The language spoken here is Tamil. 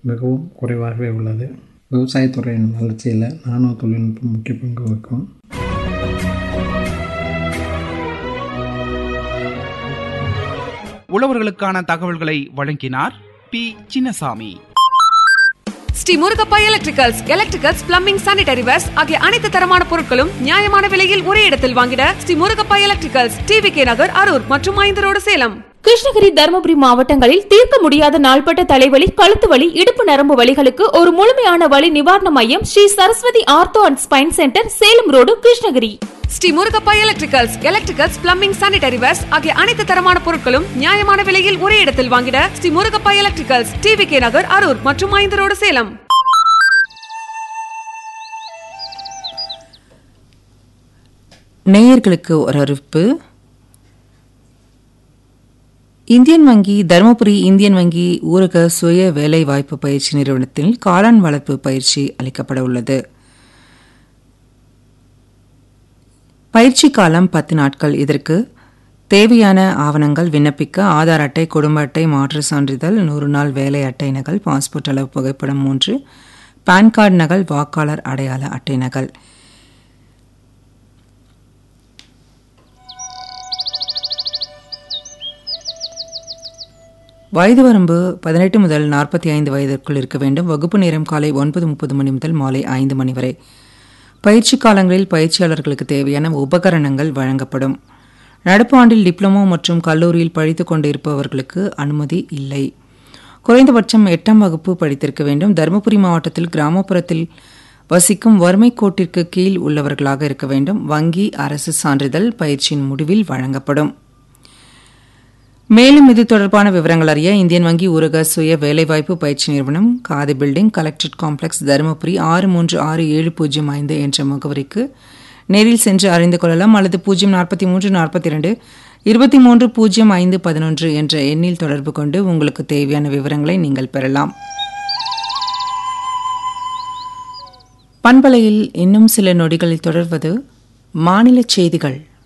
மிகவும் குறைவாகவே உள்ளது விவசாயத்துறையின் வளர்ச்சியில் நானோ தொழில்நுட்பம் முக்கிய பங்கு வகிக்கும் உழவர்களுக்கான தகவல்களை வழங்கினார் P Chinnasamy Sri Murugappa electricals electricals plumbing sanitary wares ஆகிய அனைத்து தரமான பொருட்களும் நியாயமான விலையில் ஒரே இடத்தில் வாங்கிட Sri Murugappa electricals TV K Nagar Harur மற்றும் ஐந்து ரோடு சேலம் கிருஷ்ணகிரி தருமபுரி மாவட்டங்களில் தீர்க்க முடியாத நாள்பட்ட தலைவலி கழுத்து வலி இடுப்பு நரம்பு வலிகளுக்கு ஒரு முழுமையான வலி நிவாரண மையம் Sri Saraswathi ortho and spine centre Salem road Krishnagiri Sri Murugappa electricals electricals plumbing sanitary wares ஆகிய அனைத்து தரமான பொருட்களும் நியாயமான விலையில் ஒரே இடத்தில் வாங்கிட Sri Murugappa electricals TV K Nagar Harur மற்றும் ஐந்து ரோடு சேலம் நேயர்களுக்கு ஒரு அறிவிப்பு இந்தியன் வங்கி தருமபுரி இந்தியன் வங்கி ஊரக சுய வேலைவாய்ப்பு பயிற்சி நிறுவனத்தில் காளான் வளர்ப்பு பயிற்சி அளிக்கப்பட உள்ளது பயிற்சி காலம் பத்து நாட்கள் இதற்கு தேவையான ஆவணங்கள் விண்ணப்பிக்க ஆதார் அட்டை குடும்ப அட்டை மாற்று சான்றிதழ் நூறு நாள் வேலை அட்டை நகல் பாஸ்போர்ட் அளவு புகைப்படம் மூன்று பான் கார்டு நகல் வாக்காளர் அடையாள அட்டை நகல் வயது வரம்பு பதினெட்டு முதல் நாற்பத்தி ஐந்து வயதிற்குள் இருக்க வேண்டும் வகுப்பு நேரம் காலை ஒன்பது முப்பது மணி முதல் மாலை ஐந்து மணி வரை பயிற்சி காலங்களில் பயிற்சியாளர்களுக்கு தேவையான உபகரணங்கள் வழங்கப்படும் நடப்பு ஆண்டில் டிப்ளமோ மற்றும் கல்லூரியில் படித்துக் கொண்டிருப்பவர்களுக்கு அனுமதி இல்லை குறைந்தபட்சம் எட்டாம் வகுப்பு படித்திருக்க வேண்டும் தருமபுரி மாவட்டத்தில் கிராமப்புறத்தில் வசிக்கும் வறுமை கோட்டிற்கு கீழ் உள்ளவர்களாக இருக்க வேண்டும் வங்கி அரசு சான்றிதழ் பயிற்சியின் முடிவில் வழங்கப்படும் மேலும் இது தொடர்பான விவரங்கள் அறிய இந்தியன் வங்கி ஊரக சுய வேலைவாய்ப்பு பயிற்சி நிறுவனம் Khadi building collectorate complex Dharmapuri ஆறு மூன்று ஆறு ஏழு பூஜ்ஜியம் ஐந்து என்ற முகவரிக்கு நேரில் சென்று அறிந்து கொள்ளலாம் அல்லது பூஜ்ஜியம் நாற்பத்தி மூன்று நாற்பத்தி இரண்டு இருபத்தி மூன்று பூஜ்ஜியம் ஐந்து பதினொன்று என்ற எண்ணில் தொடர்பு கொண்டு உங்களுக்கு தேவையான விவரங்களை நீங்கள் பெறலாம் பண்பலையில் இன்னும் சில நொடிகளில் தொடர்வது மாநில செய்திகள்